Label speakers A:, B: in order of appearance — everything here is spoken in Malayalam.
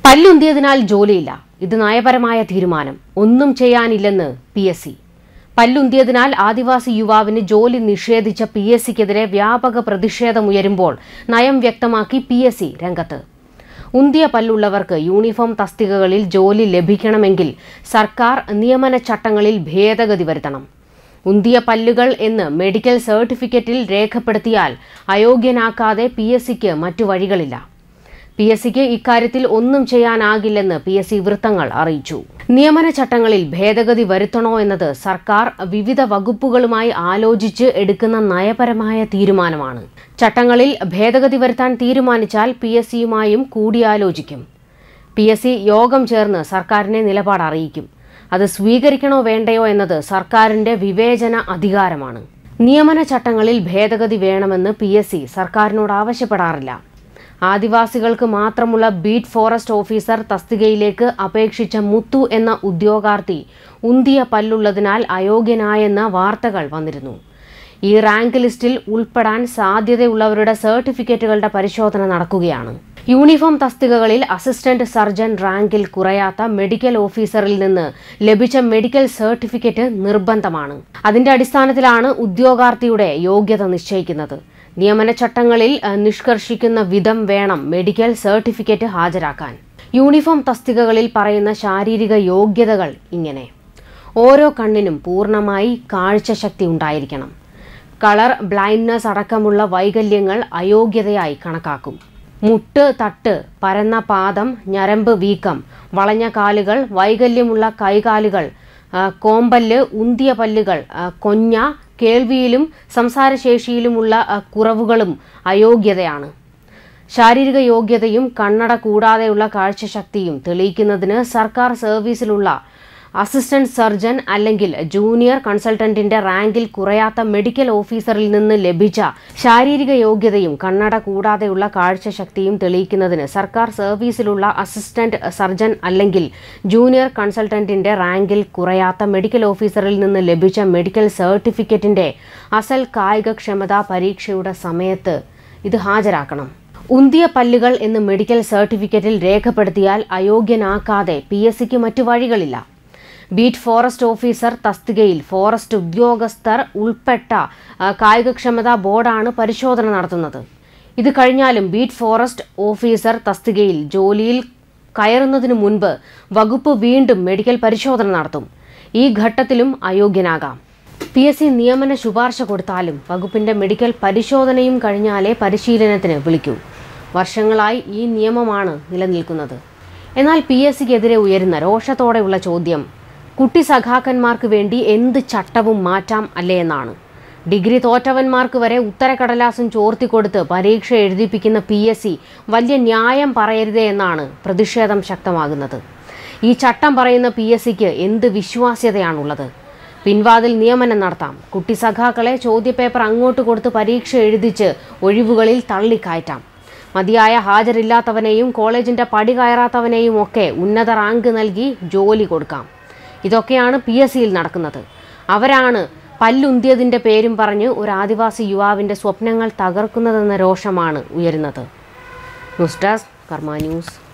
A: പല്ലുന്തിയതിനാൽ ജോലിയില്ല ഇത് നയപരമായ തീരുമാനം ഒന്നും ചെയ്യാനില്ലെന്ന് പി എസ് സി പല്ലുന്തിയതിനാൽ ആദിവാസി യുവാവിന് ജോലി നിഷേധിച്ച പി എസ് സിക്കെതിരെ വ്യാപക പ്രതിഷേധമുയരുമ്പോൾ നയം വ്യക്തമാക്കി പി എസ് സി രംഗത്ത് ഉന്തിയ പല്ലുള്ളവർക്ക് യൂണിഫോം തസ്തികകളിൽ ജോലി ലഭിക്കണമെങ്കിൽ സർക്കാർ നിയമന ചട്ടങ്ങളിൽ ഭേദഗതി വരുത്തണം ഉന്തിയ പല്ലുകൾ എന്ന് മെഡിക്കൽ സർട്ടിഫിക്കറ്റിൽ രേഖപ്പെടുത്തിയാൽ അയോഗ്യനാക്കാതെ പി എസ് സിക്ക് മറ്റു വഴികളില്ല പി എസ് സിക്ക് ഇക്കാര്യത്തിൽ ഒന്നും ചെയ്യാനാകില്ലെന്ന് പി എസ് സി വൃത്തങ്ങൾ അറിയിച്ചു നിയമന ചട്ടങ്ങളിൽ ഭേദഗതി വരുത്തണോ എന്നത് സർക്കാർ വിവിധ വകുപ്പുകളുമായി ആലോചിച്ച് എടുക്കുന്ന നയപരമായ തീരുമാനമാണ് ചട്ടങ്ങളിൽ ഭേദഗതി വരുത്താൻ തീരുമാനിച്ചാൽ പി എസ് സിയുമായും കൂടിയാലോചിക്കും പി എസ് സി യോഗം ചേർന്ന് സർക്കാരിനെ നിലപാട് അറിയിക്കും അത് സ്വീകരിക്കണോ വേണ്ടയോ എന്നത് സർക്കാരിന്റെ വിവേചന അധികാരമാണ് നിയമന ചട്ടങ്ങളിൽ ഭേദഗതി വേണമെന്ന് പി എസ് സി സർക്കാരിനോട് ആവശ്യപ്പെടാറില്ല ആദിവാസികൾക്ക് മാത്രമുള്ള ബീറ്റ് ഫോറസ്റ്റ് ഓഫീസർ തസ്തികയിലേക്ക് അപേക്ഷിച്ച മുത്തു എന്ന ഉദ്യോഗാർത്ഥി ഉന്തിയ പല്ലുള്ളതിനാൽ അയോഗ്യനായെന്ന വാർത്തകൾ വന്നിരുന്നു ഈ റാങ്ക് ലിസ്റ്റിൽ ഉൾപ്പെടാൻ സാധ്യതയുള്ളവരുടെ സർട്ടിഫിക്കറ്റുകളുടെ പരിശോധന നടക്കുകയാണ് യൂണിഫോം തസ്തികകളിൽ അസിസ്റ്റന്റ് സർജൻ റാങ്കിൽ കുറയാത്ത മെഡിക്കൽ ഓഫീസറിൽ നിന്ന് ലഭിച്ച മെഡിക്കൽ സർട്ടിഫിക്കറ്റ് നിർബന്ധമാണ് അതിന്റെ അടിസ്ഥാനത്തിലാണ് ഉദ്യോഗാർത്ഥിയുടെ യോഗ്യത നിശ്ചയിക്കുന്നത് നിയമന ചട്ടങ്ങളിൽ അഹ്, നിഷ്കർഷിക്കുന്ന വിധം വേണം മെഡിക്കൽ സർട്ടിഫിക്കറ്റ് ഹാജരാക്കാൻ യൂണിഫോം തസ്തികകളിൽ പറയുന്ന ശാരീരിക യോഗ്യതകൾ ഇങ്ങനെ ഓരോ കണ്ണിനും പൂർണ്ണമായി കാഴ്ചശക്തി ഉണ്ടായിരിക്കണം കളർ ബ്ലൈൻഡ്നസ് അടക്കമുള്ള വൈകല്യങ്ങൾ അയോഗ്യതയായി കണക്കാക്കും മുട്ട് തട്ട് പരന്ന പാദം ഞരമ്പ് വീക്കം വളഞ്ഞ കാലുകൾ വൈകല്യമുള്ള കൈകാലുകൾ ആ, കോമ്പല്ല് ഉന്തിയ പല്ലുകൾ ആ, കൊഞ്ഞ കേൾവിയിലും സംസാരശേഷിയിലുമുള്ള ആ, കുറവുകളും അയോഗ്യതയാണ് ശാരീരിക യോഗ്യതയും കണ്ണട കൂടാതെയുള്ള കാഴ്ചശക്തിയും തെളിയിക്കുന്നതിന് സർക്കാർ സർവീസിലുള്ള അസിസ്റ്റന്റ് സർജൻ അല്ലെങ്കിൽ ജൂനിയർ കൺസൾട്ടന്റിന്റെ റാങ്കിൽ കുറയാത്ത മെഡിക്കൽ ഓഫീസറിൽ നിന്ന് ലഭിച്ച ശാരീരിക യോഗ്യതയും കണ്ണട കൂടാതെയുള്ള കാഴ്ചശക്തിയും തെളിയിക്കുന്നതിന് സർക്കാർ സർവീസിലുള്ള അസിസ്റ്റന്റ് സർജൻ അല്ലെങ്കിൽ ജൂനിയർ കൺസൾട്ടന്റിന്റെ റാങ്കിൽ കുറയാത്ത മെഡിക്കൽ ഓഫീസറിൽ നിന്ന് ലഭിച്ച മെഡിക്കൽ സർട്ടിഫിക്കറ്റിന്റെ അസൽ കായികക്ഷമതാ പരീക്ഷയുടെ സമയത്ത് ഇത് ഹാജരാക്കണം ഉന്തിയ പല്ലുകൾ എന്ന് മെഡിക്കൽ സർട്ടിഫിക്കറ്റിൽ രേഖപ്പെടുത്തിയാൽ അയോഗ്യനാക്കാതെ പി എസ് സിക്ക് മറ്റു വഴികളില്ല ബീറ്റ് ഫോറസ്റ്റ് ഓഫീസർ തസ്തികയിൽ ഫോറസ്റ്റ് ഉദ്യോഗസ്ഥർ ഉൾപ്പെട്ട ആ, കായികക്ഷമതാ ബോർഡാണ് പരിശോധന നടത്തുന്നത് ഇത് കഴിഞ്ഞാലും ബീറ്റ് ഫോറസ്റ്റ് ഓഫീസർ തസ്തികയിൽ ജോലിയിൽ കയറുന്നതിനു മുൻപ് വകുപ്പ് വീണ്ടും മെഡിക്കൽ പരിശോധന നടത്തും ഈ ഘട്ടത്തിലും അയോഗ്യനാകാം പി എസ് സി നിയമന ശുപാർശ കൊടുത്താലും വകുപ്പിന്റെ മെഡിക്കൽ പരിശോധനയും കഴിഞ്ഞാലേ പരിശീലനത്തിന് വിളിക്കൂ വർഷങ്ങളായി ഈ നിയമമാണ് നിലനിൽക്കുന്നത് എന്നാൽ പി എസ് സിക്കെതിരെ ഉയരുന്ന രോഷത്തോടെയുള്ള ചോദ്യം കുട്ടി സഖാക്കന്മാർക്ക് വേണ്ടി എന്ത് ചട്ടവും മാറ്റാം അല്ലേ എന്നാണ് ഡിഗ്രി തോറ്റവന്മാർക്ക് വരെ ഉത്തരക്കടലാസും ചോർത്തിക്കൊടുത്ത് പരീക്ഷ എഴുതിപ്പിക്കുന്ന പി എസ് സി വലിയ ന്യായം പറയരുതേ എന്നാണ് പ്രതിഷേധം ശക്തമാകുന്നത് ഈ ചട്ടം പറയുന്ന പി എസ് സിക്ക് എന്ത് വിശ്വാസ്യതയാണുള്ളത് പിൻവാതിൽ നിയമനം നടത്താം കുട്ടി സഖാക്കളെ ചോദ്യപേപ്പർ അങ്ങോട്ട് കൊടുത്ത് പരീക്ഷ എഴുതിച്ച് ഒഴിവുകളിൽ തള്ളിക്കയറ്റാം മതിയായ ഹാജരില്ലാത്തവനെയും കോളേജിന്റെ പടി കയറാത്തവനെയും ഒക്കെ ഉന്നത റാങ്ക് നൽകി ജോലി കൊടുക്കാം ഇതൊക്കെയാണ് പി എസ് സിയിൽ നടക്കുന്നത് അവരാണ് പല്ലുന്തിയതിന്റെ പേരും പറഞ്ഞ് ഒരു ആദിവാസി യുവാവിന്റെ സ്വപ്നങ്ങൾ തകർക്കുന്നതെന്ന രോഷമാണ് ഉയരുന്നത് ന്യൂസ് ഡെസ്ക് കർമ്മ ന്യൂസ്